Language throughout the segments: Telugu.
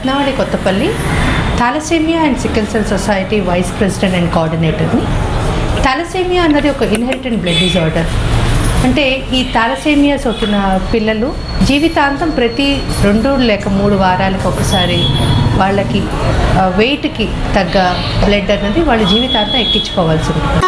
రత్నావళి Kothapalli thalassemia and sickle cell society vice president and కోఆర్డినేటర్ని థాలసేమియా అన్నది ఒక ఇన్హెరిటెంట్ బ్లడ్ డిజార్డర్ అంటే ఈ థాలసేమియా సోకిన పిల్లలు జీవితాంతం ప్రతి రెండు లేక మూడు వారాలకు ఒకసారి వాళ్ళకి వెయిట్కి తగ్గ బ్లడ్ అన్నది వాళ్ళ జీవితాంతం ఎక్కించుకోవాల్సి ఉంటుంది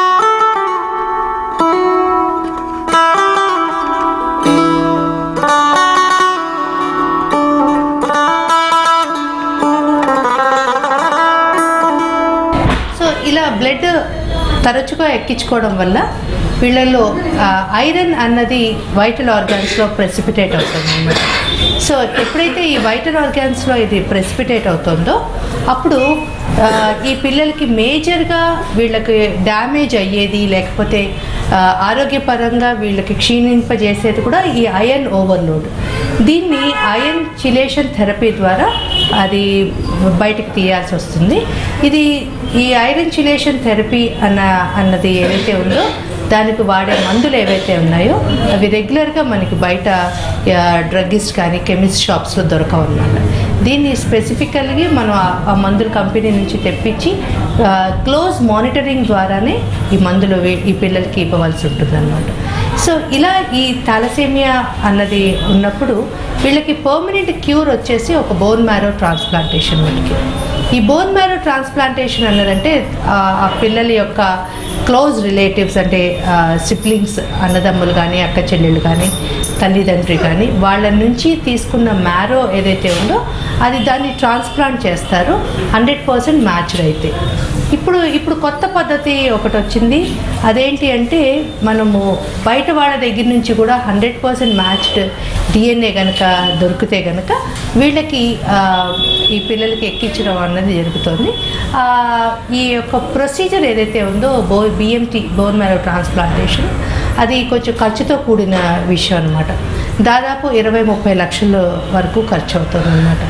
సో ఇలా బ్లడ్ తరచుగా ఎక్కించుకోవడం వల్ల వీళ్ళల్లో ఆ, ఐరన్ అన్నది వైటల్ ఆర్గాన్స్లో ప్రెసిపిటేట్ అవుతుంది అన్నమాట సో ఎప్పుడైతే ఈ వైటల్ ఆర్గాన్స్లో ఇది ప్రెసిపిటేట్ అవుతుందో అప్పుడు ఆ, ఈ పిల్లలకి మేజర్గా వీళ్ళకి డ్యామేజ్ అయ్యేది లేకపోతే ఆ, ఆరోగ్యపరంగా వీళ్ళకి క్షీణింపజేసేది కూడా ఈ అయన్ ఓవర్లోడ్ దీన్ని అయన్ చిలేషన్ థెరపీ ద్వారా అది బయటకు తీయాల్సి వస్తుంది ఇది ఈ ఐరన్ చిలేషన్ థెరపీ అన్న అన్నది ఏదైతే ఉందో దానికి వాడే మందులు ఏవైతే ఉన్నాయో అవి రెగ్యులర్గా మనకి బయట డ్రగ్గిస్ట్ కానీ కెమిస్ట్ షాప్స్లో దొరకవు అన్నమాట దీన్ని స్పెసిఫికల్గా మనం ఆ- ఆ మందుల కంపెనీ నుంచి తెప్పించి క్లోజ్ మానిటరింగ్ ద్వారానే ఈ మందులు వీ- ఈ పిల్లలకి ఇవ్వవలసి ఉంటుంది సో ఇలా ఈ థాలసేమియా అన్నది ఉన్నప్పుడు వీళ్ళకి పర్మనెంట్ క్యూర్ వచ్చేసి ఒక బోన్ మ్యారో ట్రాన్స్ప్లాంటేషన్ వీళ్ళకి ఈ బోన్ మ్యారో ట్రాన్స్ప్లాంటేషన్ అన్నదంటే ఆ ఆ పిల్లల యొక్క క్లోజ్ రిలేటివ్స్ అంటే సిబ్లింగ్స్ అన్నదమ్ములు కానీ అక్క చెల్లెళ్ళు కానీ తల్లిదండ్రి కానీ వాళ్ళ నుంచి తీసుకున్న మ్యారో ఏదైతే ఉందో అది దాన్ని ట్రాన్స్ప్లాంట్ చేస్తారు హండ్రెడ్ పర్సెంట్ మ్యాచ్డ్ అయితే ఇప్పుడు ఇప్పుడు కొత్త పద్ధతి ఒకటి వచ్చింది అదేంటి అంటే మనము బయట వాళ్ళ దగ్గర నుంచి కూడా హండ్రెడ్ పర్సెంట్ మ్యాచ్డ్ డిఎన్ఏ కనుక దొరికితే కనుక వీళ్ళకి ఆ, ఈ పిల్లలకి ఎక్కించడం అన్నది జరుగుతుంది ఆ, ఈ యొక్క ప్రొసీజర్ ఏదైతే ఉందో బో బిఎంటీ బోన్ మ్యారో ట్రాన్స్ప్లాంటేషన్ అది కొంచెం ఖర్చుతో కూడిన విషయం అనమాట దాదాపు ఇరవై ముప్పై లక్షల వరకు ఖర్చు అవుతుంది అనమాట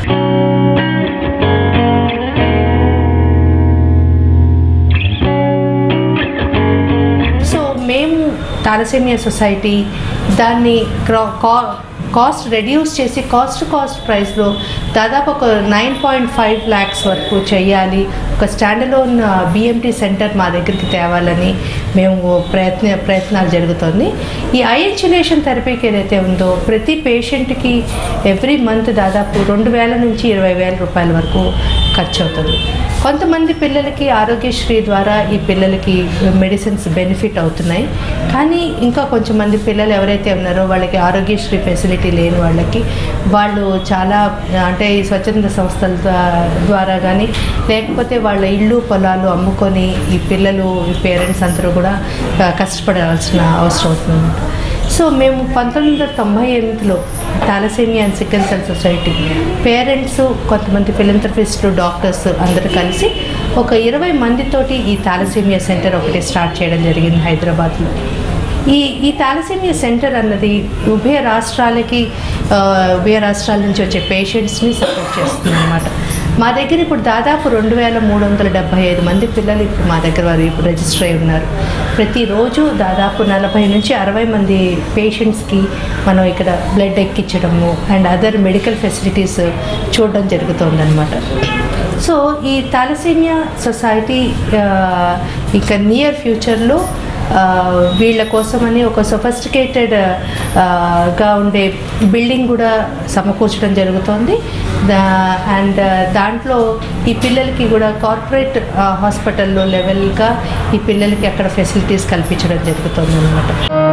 సో మేము థాలసేమియా సొసైటీ దాన్ని క్రా- కా- కాస్ట్ రెడ్యూస్ చేసి కాస్ట్ కాస్ట్ ప్రైస్లో దాదాపు ఒక నైన్ పాయింట్ ఫైవ్ ల్యాక్స్ వరకు చేయాలి ఒక స్టాండలోన్ బిఎంటీ సెంటర్ మా దగ్గరికి తేవాలని మేము ప్రయత్న ప్రయత్నాలు జరుగుతుంది ఈ ఐఎన్చులేషన్ థెరపీకి ఏదైతే ఉందో ప్రతి పేషెంట్కి ఎవ్రీ మంత్ దాదాపు రెండు వేల నుంచి ఇరవై వేల రూపాయల వరకు ఖర్చు అవుతుంది కొంతమంది పిల్లలకి ఆరోగ్యశ్రీ ద్వారా ఈ పిల్లలకి మెడిసిన్స్ బెనిఫిట్ అవుతున్నాయి కానీ ఇంకా కొంచెం మంది పిల్లలు ఎవరైతే ఉన్నారో వాళ్ళకి ఆరోగ్యశ్రీ ఫెసిలిటీ లేని వాళ్ళకి వాళ్ళు చాలా అంటే ఈ స్వచ్ఛంద సంస్థల ద్వా- ద్వారా కానీ లేకపోతే వాళ్ళ ఇళ్ళు పొలాలు అమ్ముకొని ఈ పిల్లలు ఈ పేరెంట్స్ అందరూ కూడా ఆ, కష్టపడాల్సిన అవసరం అవుతుంది సో మేము పంతొమ్మిది వందల తొంభై ఎనిమిదిలో thalassemia and sickle cell society parents కొంతమంది ఫిలంథ్రఫిస్టులు డాక్టర్స్ అందరూ కలిసి ఒక ఇరవై మందితోటి ఈ థాలసేమియా సెంటర్ ఒకటి స్టార్ట్ చేయడం జరిగింది హైదరాబాద్లో ఈ ఈ థాలసేమియా సెంటర్ అన్నది ఉభయ రాష్ట్రాలకి ఆ, ఉభయ రాష్ట్రాల నుంచి వచ్చే పేషెంట్స్ని సపోర్ట్ చేస్తుంది అనమాట మా దగ్గర ఇప్పుడు దాదాపు రెండు వేల మూడు వందల డెబ్బై ఐదు మంది పిల్లలు ఇప్పుడు మా దగ్గర వారు ఇప్పుడు రిజిస్టర్ అయి ఉన్నారు ప్రతిరోజు దాదాపు నలభై నుంచి అరవై మంది పేషెంట్స్కి మనం ఇక్కడ బ్లడ్ ఎక్కించడము అండ్ అదర్ మెడికల్ ఫెసిలిటీస్ చూడడం జరుగుతుందన్నమాట సో ఈ థాలసేమియా సొసైటీ ఆ, ఇక నియర్ ఫ్యూచర్లో ఆ, వీళ్ళ కోసమని ఒక సొఫిస్టికేటెడ్ గా ఉండే బిల్డింగ్ కూడా సమకూర్చడం జరుగుతోంది అండ్ దాంట్లో ఈ పిల్లలకి కూడా కార్పొరేట్ హాస్పిటల్లో లెవెల్గా ఈ పిల్లలకి అక్కడ ఫెసిలిటీస్ కల్పించడం జరుగుతుంది అనమాట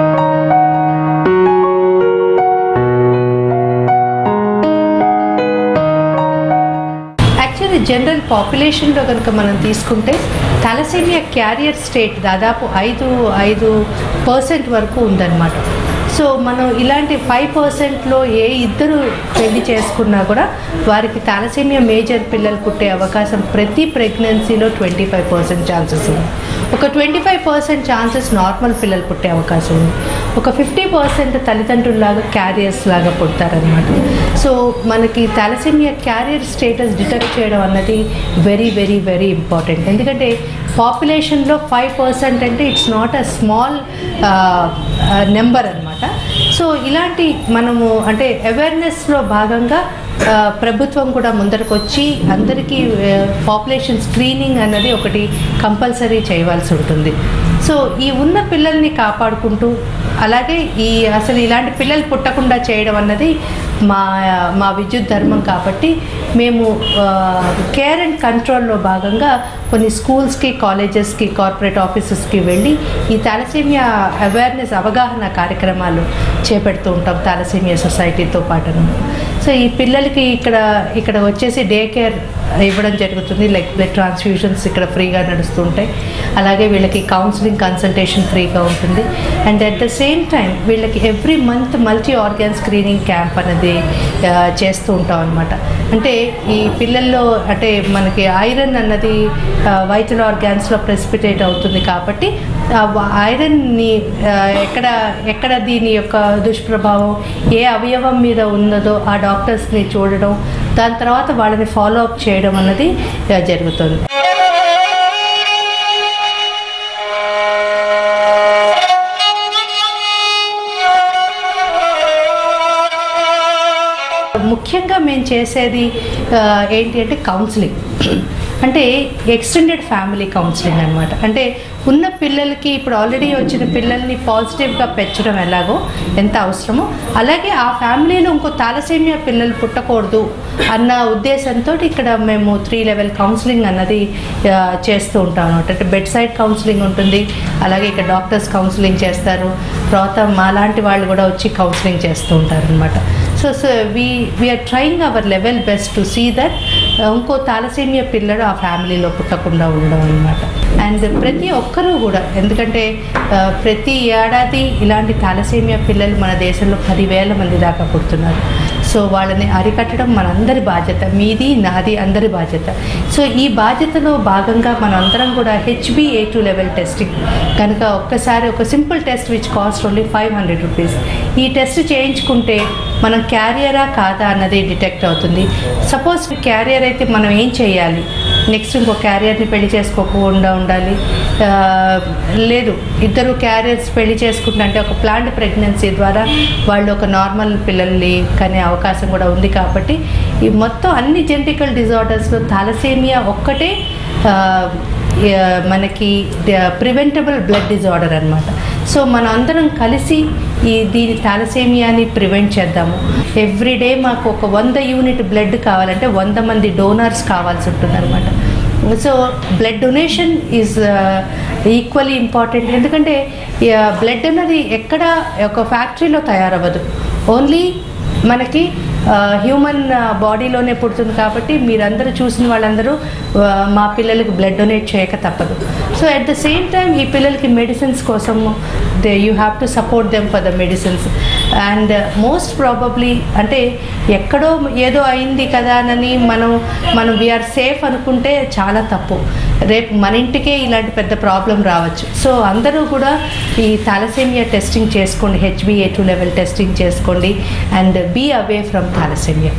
యాక్చువల్లీ జనరల్ పాపులేషన్లో కనుక మనం తీసుకుంటే థాలసేమియా క్యారియర్ స్టేట్ దాదాపు ఐదు ఐదు పర్సెంట్ వరకు ఉందన్నమాట సో మనం ఇలాంటి ఫైవ్ పర్సెంట్లో ఏ ఇద్దరు పెళ్లి చేసుకున్నా కూడా వారికి థాలసేమియా మేజర్ పిల్లలు పుట్టే అవకాశం ప్రతి ప్రెగ్నెన్సీలో ట్వంటీ ఫైవ్ పర్సెంట్ ఛాన్సెస్ ఉంది ఒక twenty five percent chances normal పిల్లలు పుట్టే అవకాశం ఉంది ఒక ఫిఫ్టీ పర్సెంట్ తల్లిదండ్రుల్లాగా క్యారియర్స్ లాగా పుడతారనమాట సో మనకి థాలసేమియా క్యారియర్ స్టేటస్ డిటెక్ట్ చేయడం అన్నది వెరీ వెరీ వెరీ ఇంపార్టెంట్ ఎందుకంటే పాపులేషన్లో ఫైవ్ పర్సెంట్ అంటే it's not a small number అనమాట సో ఇలాంటి మనము అంటే అవేర్నెస్లో భాగంగా ఆ, ప్రభుత్వం కూడా ముందరకు వచ్చి అందరికీ పాపులేషన్ స్క్రీనింగ్ అన్నది ఒకటి కంపల్సరీ చేయవలసి ఉంటుంది సో ఈ ఉన్న పిల్లల్ని కాపాడుకుంటూ అలాగే ఈ అసలు ఇలాంటి పిల్లలు పుట్టకుండా చేయడం అన్నది మా మా విద్యుత్ ధర్మం కాబట్టి మేము కేర్ అండ్ కంట్రోల్లో భాగంగా కొన్ని స్కూల్స్కి కాలేజెస్కి కార్పొరేట్ ఆఫీసెస్కి వెళ్ళి ఈ థాలసీమియా అవేర్నెస్ అవగాహన కార్యక్రమాలు చేపడుతూ ఉంటాం థాలసీమియా సొసైటీతో పాటు సో ఈ పిల్లలకి ఇక్కడ ఇక్కడ వచ్చేసి డే కేర్ ఇవ్వడం జరుగుతుంది లైక్ బ్లడ్ ట్రాన్స్ఫ్యూషన్స్ ఇక్కడ ఫ్రీగా నడుస్తుంటాయి అలాగే వీళ్ళకి కౌన్సిలింగ్ కన్సల్టేషన్ ఫ్రీగా ఉంటుంది and at the same time వీళ్ళకి every month multi organ screening camp అనేది ఆ, చేస్తూ ఉంటాం అనమాట అంటే ఈ పిల్లల్లో అంటే మనకి ఐరన్ అన్నది వైటల్ ఆర్గాన్స్లో ప్రెసిపిటేట్ అవుతుంది కాబట్టి ఆ వ- ఐరన్ని ఆ, ఎక్కడ ఎక్కడ దీని యొక్క దుష్ప్రభావం ఏ అవయవం మీద ఉన్నదో ఆ డాక్టర్స్ని చూడడం దాని తర్వాత వాళ్ళని ఫాలో అప్ చేయడం అన్నది ఆ, జరుగుతుంది ముఖ్యంగా మేము చేసేది ఆ, ఏంటి అంటే కౌన్సిలింగ్ అంటే ఎక్స్టెండెడ్ ఫ్యామిలీ కౌన్సిలింగ్ అనమాట అంటే ఉన్న పిల్లలకి ఇప్పుడు ఆల్రెడీ వచ్చిన పిల్లల్ని పాజిటివ్గా పెంచడం ఎలాగో ఎంత అవసరమో అలాగే ఆ ఫ్యామిలీలో ఇంకో తాలసేమియా పిల్లలు పుట్టకూడదు అన్న ఉద్దేశంతో ఇక్కడ మేము త్రీ లెవెల్ కౌన్సిలింగ్ అన్నది ఆ, చేస్తూ ఉంటాం అనమాట అంటే బెడ్ సైడ్ కౌన్సిలింగ్ ఉంటుంది అలాగే ఇక్కడ డాక్టర్స్ కౌన్సిలింగ్ చేస్తారు తర్వాత మాలాంటి వాళ్ళు కూడా వచ్చి కౌన్సిలింగ్ చేస్తూ ఉంటారు అనమాట so so we we are trying our level best to see that ఇంకో తాలసేమియా పిల్లడు ఆ ఫ్యామిలీలో పుట్టకుండా ఉండడం అనమాట అండ్ ప్రతి ఒక్కరూ కూడా ఎందుకంటే ఆ, ప్రతి ఏడాది ఇలాంటి తాలసేమియా పిల్లలు మన దేశంలో పదివేల మంది దాకా పుడుతున్నారు సో వాళ్ళని అరికట్టడం మనందరి బాధ్యత మీది నాది అందరి బాధ్యత సో ఈ బాధ్యతలో భాగంగా మనందరం కూడా HB A two level testing కనుక ఒక్కసారి ఒక simple test which cost only five hundred rupees ఈ టెస్ట్ చేయించుకుంటే మనం క్యారియరా కాదా అన్నది డిటెక్ట్ అవుతుంది సపోజ్ క్యారియర్ అయితే మనం ఏం చేయాలి నెక్స్ట్ ఇంకో క్యారియర్ని పెళ్లి చేసుకోకుండా ఉండాలి ఆ, లేదు ఇద్దరు క్యారియర్స్ పెళ్లి చేసుకుంటుంటే ఒక ప్లాంట్ ప్రెగ్నెన్సీ ద్వారా వాళ్ళు ఒక నార్మల్ పిల్లల్ని కనే అవకాశం కూడా ఉంది కాబట్టి ఈ మొత్తం అన్ని జెనటికల్ డిజార్డర్స్లో థాలసేమియా ఒక్కటే ఆ, ఆ, మనకి ప్రివెంటబుల్ బ్లడ్ డిజార్డర్ అనమాట సో మనం అందరం కలిసి ఈ దీని థాలసేమియాని ప్రివెంట్ చేద్దాము ఎవ్రీడే మాకు ఒక వంద యూనిట్ బ్లడ్ కావాలంటే వంద మంది డోనర్స్ కావాల్సి ఉంటుంది అనమాట so blood donation is equally important ఎందుకంటే బ్లడ్ అన్నది ఎక్కడ ఒక ఫ్యాక్టరీలో తయారవ్వదు ఓన్లీ మనకి హ్యూమన్ బాడీలోనే పుడుతుంది కాబట్టి మీరందరూ చూసిన వాళ్ళందరూ ఆ, మా పిల్లలకి బ్లడ్ డొనేట్ చేయక తప్పదు so at the same time ఈ పిల్లలకి మెడిసిన్స్ కోసం they you have to support them for the medicines and most probably అంటే ఎక్కడో ఏదో అయింది కదా అని మనం మనం వీఆర్ సేఫ్ అనుకుంటే చాలా తప్పు రేపు మన ఇంటికే ఇలాంటి పెద్ద ప్రాబ్లం రావచ్చు సో అందరూ కూడా ఈ థాలసేమియా టెస్టింగ్ చేసుకోండి హెచ్బిఏ టూ లెవెల్ టెస్టింగ్ చేసుకోండి and be away from thalassemia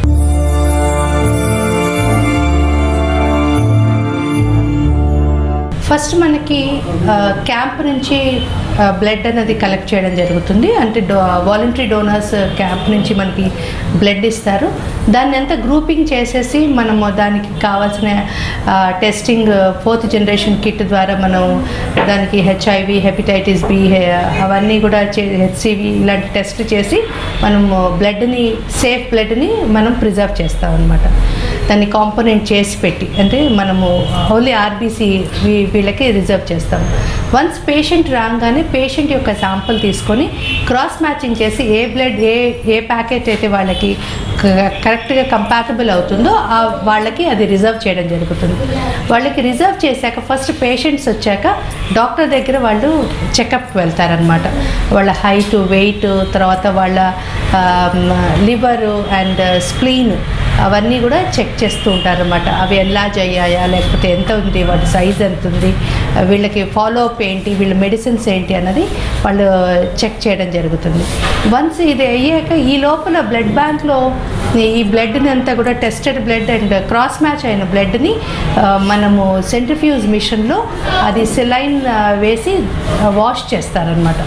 first మనకి క్యాంప్ నుంచి బ్లడ్ అనేది కలెక్ట్ చేయడం జరుగుతుంది అంటే డో వాలంటరీ డోనర్స్ క్యాంప్ నుంచి మనకి బ్లడ్ ఇస్తారు దాన్ని అంతా గ్రూపింగ్ చేసేసి మనము దానికి కావాల్సిన టెస్టింగ్ ఫోర్త్ జనరేషన్ కిట్ ద్వారా మనం దానికి హెచ్ఐవి హెపటైటిస్ బి అవన్నీ కూడా హెచ్సివి ఇలాంటి టెస్ట్ చేసి మనము బ్లడ్ని సేఫ్ బ్లడ్ని మనం ప్రిజర్వ్ చేస్తాం అనమాట దాన్ని కాంపోనెంట్ చేసి పెట్టి అంటే మనము ఓన్లీ ఆర్బీసీ వీళ్ళకి రిజర్వ్ చేస్తాం వన్స్ పేషెంట్ రాగానే పేషెంట్ యొక్క శాంపుల్ తీసుకొని క్రాస్ మ్యాచింగ్ చేసి ఏ బ్లడ్ ఏ ఏ ప్యాకెట్ అయితే వాళ్ళకి కరెక్ట్గా కంపాటబుల్ అవుతుందో ఆ వాళ్ళకి అది రిజర్వ్ చేయడం జరుగుతుంది వాళ్ళకి రిజర్వ్ చేశాక ఫస్ట్ పేషెంట్స్ వచ్చాక డాక్టర్ దగ్గర వాళ్ళు చెకప్కి వెళ్తారనమాట వాళ్ళ హైట్ వెయిట్ తర్వాత వాళ్ళ లివరు అండ్ స్ప్లీన్ అవన్నీ కూడా చెక్ చేస్తూ ఉంటారన్నమాట అవి ఎన్లాజ్ అయ్యాయా లేకపోతే ఎంత ఉంది వాటి సైజ్ ఎంత ఉంది వీళ్ళకి ఫాలో అప్ ఏంటి వీళ్ళ మెడిసిన్స్ ఏంటి అన్నది వాళ్ళు చెక్ చేయడం జరుగుతుంది వన్స్ ఇది అయ్యాక ఈ లోపల బ్లడ్ బ్యాంక్లో ఈ బ్లడ్ని అంతా కూడా tested blood and cross match అయిన బ్లడ్ని మనము సెంట్రిఫ్యూజ్ మిషన్లో అది సెలైన్ వేసి వాష్ చేస్తారనమాట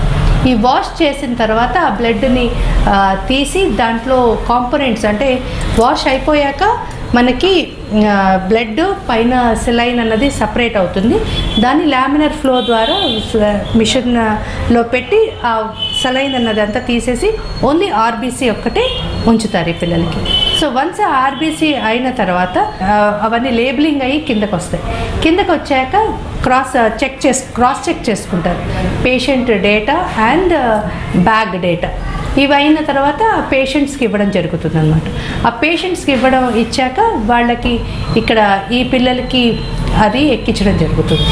ఈ వాష్ చేసిన తర్వాత ఆ బ్లడ్ని తీసి దాంట్లో కాంపోనెంట్స్ అంటే వాష్ అయిపోయాక మనకి బ్లడ్ పైన సెలైన్ అన్నది సపరేట్ అవుతుంది దాన్ని లామినర్ ఫ్లో ద్వారా మిషన్లో పెట్టి ఆ సెలైన్ అన్నది అంతా తీసేసి ఓన్లీ ఆర్బీసీ ఒక్కటే ఉంచుతారు ఈ పిల్లలకి సో వన్స్ ఆ ఆర్బీసీ అయిన తర్వాత ఆ, అవన్నీ లేబులింగ్ అయ్యి కిందకు వస్తాయి కిందకు వచ్చాక క్రాస్ చెక్ చేస్ క్రాస్ చెక్ చేసుకుంటారు patient data and bag data ఇవి అయిన తర్వాత పేషెంట్స్కి ఇవ్వడం జరుగుతుంది అనమాట ఆ పేషెంట్స్కి ఇవ్వడం ఇచ్చాక వాళ్ళకి ఇక్కడ ఈ పిల్లలకి అది ఎక్కించడం జరుగుతుంది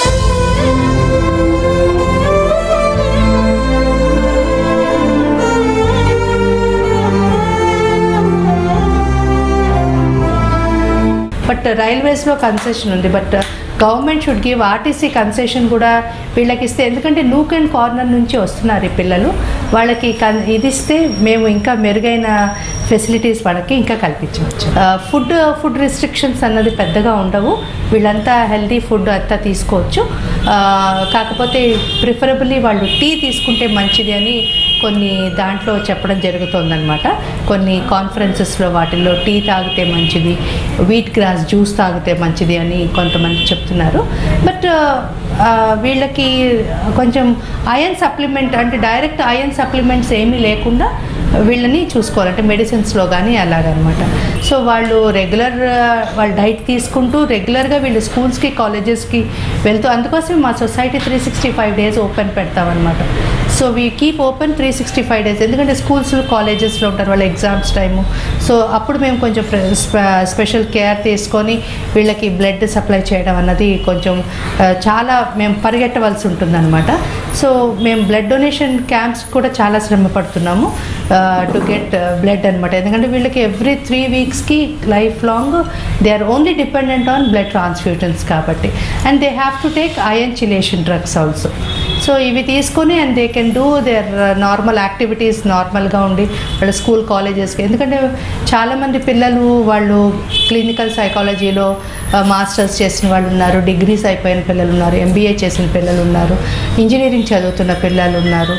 బట్ రైల్వేస్లో కన్సెషన్ ఉంది but government should give RTC concession కూడా వీళ్ళకి ఇస్తే ఎందుకంటే నూక్ అండ్ కార్నర్ నుంచి వస్తున్నారు ఈ పిల్లలు వాళ్ళకి కన్ ఇది ఇస్తే మేము ఇంకా మెరుగైన ఫెసిలిటీస్ వాళ్ళకి ఇంకా కల్పించవచ్చు ఫుడ్ ఫుడ్ రిస్ట్రిక్షన్స్ అన్నది పెద్దగా ఉండవు వీళ్ళంతా హెల్దీ ఫుడ్ అంతా తీసుకోవచ్చు ఆ, కాకపోతే ప్రిఫరబుల్లీ వాళ్ళు టీ తీసుకుంటే మంచిది అని కొన్ని దాంట్లో చెప్పడం జరుగుతుందన్నమాట కొన్ని కాన్ఫరెన్సెస్లో వాటిల్లో టీ తాగితే మంచిది వీట్ గ్రాస్ జ్యూస్ తాగితే మంచిది అని కొంతమంది చెప్తున్నారు బట్ వీళ్ళకి కొంచెం అయన్ సప్లిమెంట్ అంటే డైరెక్ట్ అయన్ సప్లిమెంట్స్ ఏమీ లేకుండా వీళ్ళని చూసుకోవాలి అంటే మెడిసిన్స్లో కానీ అలాగనమాట సో వాళ్ళు రెగ్యులర్ వాళ్ళ డైట్ తీసుకుంటూ రెగ్యులర్గా వీళ్ళు స్కూల్స్కి కాలేజెస్కి వెళ్తూ అందుకోసం మా society three sixty five days open పెడతామన్నమాట so we keep open three sixty five days ఎందుకంటే స్కూల్స్ కాలేజెస్లో ఉంటారు వాళ్ళ ఎగ్జామ్స్ టైము సో అప్పుడు మేము కొంచెం స్పెషల్ కేర్ తీసుకొని వీళ్ళకి బ్లడ్ సప్లై చేయడం అన్నది కొంచెం ఆ, చాలా మేము పరిగెట్టవలసి ఉంటుందన్నమాట సో మేము బ్లడ్ డొనేషన్ క్యాంప్స్ కూడా చాలా శ్రమ పడుతున్నాము టు గెట్ బ్లడ్ అనమాట ఎందుకంటే వీళ్ళకి ఎవ్రీ త్రీ వీక్స్కి life long they are only dependent on blood transfusions కాబట్టి and they have to take iron chelation drugs also so ఇవి తీసుకొని and they can do their normal activities నార్మల్గా ఉండి వాళ్ళ స్కూల్ కాలేజెస్కి ఎందుకంటే చాలామంది పిల్లలు వాళ్ళు క్లినికల్ సైకాలజీలో మాస్టర్స్ చేసిన వాళ్ళు ఉన్నారు డిగ్రీస్ అయిపోయిన పిల్లలు ఉన్నారు ఎంబీఏ చేసిన పిల్లలు ఉన్నారు ఇంజనీరింగ్ చదువుతున్న పిల్లలు ఉన్నారు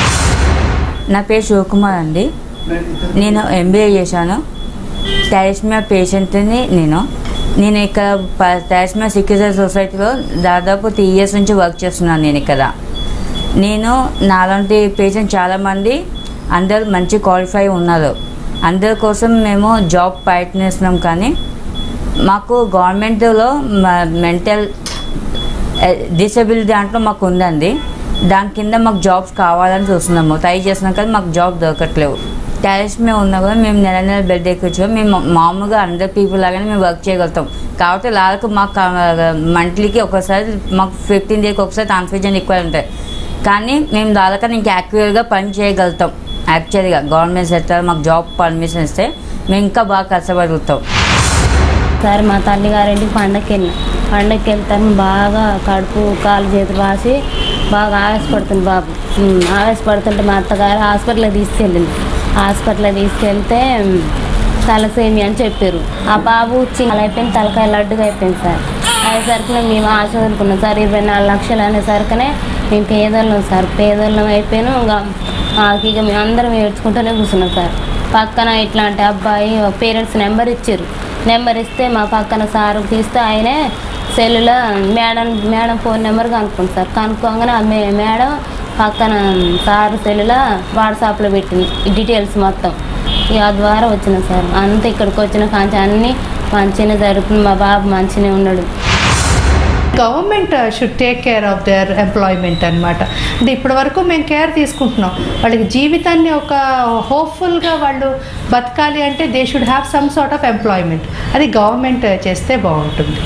నా పేరు శివకుమార్ అండి నేను ఎంబీఏ చేశాను థాలస్మియా పేషెంట్ని నేను నేను ఇక్కడ థాలస్మియా సిక్కిజర్ సొసైటీలో దాదాపు త్రీ ఇయర్స్ నుంచి వర్క్ చేస్తున్నాను నేను ఇక్కడ నేను నాలాంటి పేషెంట్ చాలామంది అందరు మంచి క్వాలిఫై ఉన్నారు అందరి కోసం మేము జాబ్ ప్రయత్నిస్తున్నాం కానీ మాకు గవర్నమెంట్లో మెంటల్ డిసబిలిటీ దాంట్లో మాకు ఉందండి దాని కింద మాకు జాబ్స్ కావాలని చూస్తున్నాము ట్రై చేస్తున్నాం కానీ మాకు జాబ్ దొరకట్లేవు టాలెంట్స్ మేము ఉన్నా కూడా మేము నెల నెల బెడ్ ఎక్కొచ్చు మేము మామూలుగా అందర్ పీపుల్ లాగానే మేము వర్క్ చేయగలుగుతాం కాబట్టి లాలకు మాకు మంత్లీకి ఒకసారి మాకు ఫిఫ్టీన్ డేకి ఒకసారి ట్రాన్స్ఫ్యూజన్ ఎక్కువ ఉంటాయి కానీ మేము దానికన్నా ఇంకా యాక్యురేట్గా పని చేయగలుగుతాం యాక్చువల్గా గవర్నమెంట్ సెక్టర్ మాకు జాబ్ పర్మిషన్ ఇస్తే మేము ఇంకా బాగా కష్టపడగలుగుతాం సరే మా తల్లి గారింటికి పండగకి వెళ్ళిన పండగకి వెళ్తాను బాగా కడుపు కాలు చేతులు వాసి బాగా ఆవేశపడుతుంది బాబు ఉమ్, ఆవేశపడుతుంటే మా అత్తగారు హాస్పిటల్కి తీసుకెళ్ళింది హాస్పిటల్కి తీసుకెళ్తే ఉమ్, తలసేమి అని చెప్పారు ఆ బాబు చిన్న అయిపోయింది తలకాయ లడ్డుగా అయిపోయింది సార్ అయ్యేసరికి మేము ఆశ వదులుకున్నాం సార్ ఇరవై నాలుగు లక్షలు అనేసరికనే మేము పేదోళ్ళం సార్ పేదోళ్ళం అయిపోయాను ఇంకా మాకు ఇక మేము అందరం ఏడ్చుకుంటూనే కూర్చున్నాం సార్ పక్కన ఇట్లాంటి అబ్బాయి పేరెంట్స్ నెంబర్ ఇచ్చారు నెంబర్ ఇస్తే మా పక్కన సారు తీస్తే ఆయనే సెల్లులో మేడం మేడం ఫోన్ నెంబర్ కనుక్కుంది సార్ కనుక్కోగానే ఆ మే మేడం పక్కన సార్ సెల్లులో వాట్సాప్లో పెట్టింది ఈ డీటెయిల్స్ మొత్తం ఇక ఆ ద్వారా వచ్చిన సార్ అంతా ఇక్కడికి వచ్చిన కాంచి అన్నీ మంచిగానే జరుగుతుంది మా బాబు మంచిగానే ఉన్నాడు government should take care of their employment అనమాట అంటే ఇప్పటి వరకు మేము కేర్ తీసుకుంటున్నాం వాళ్ళకి జీవితాన్ని ఒక హోప్ఫుల్గా వాళ్ళు బతకాలి అంటే they should have some sort of employment అది గవర్నమెంట్ చేస్తే బాగుంటుంది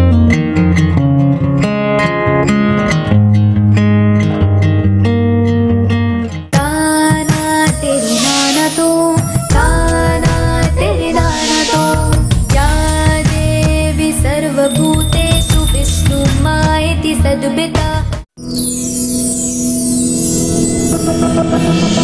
ताना तेरी नाना तो ताना तेरी नाना तो या देवी सर्वभूतेषु विष्णुमायति सद्भिता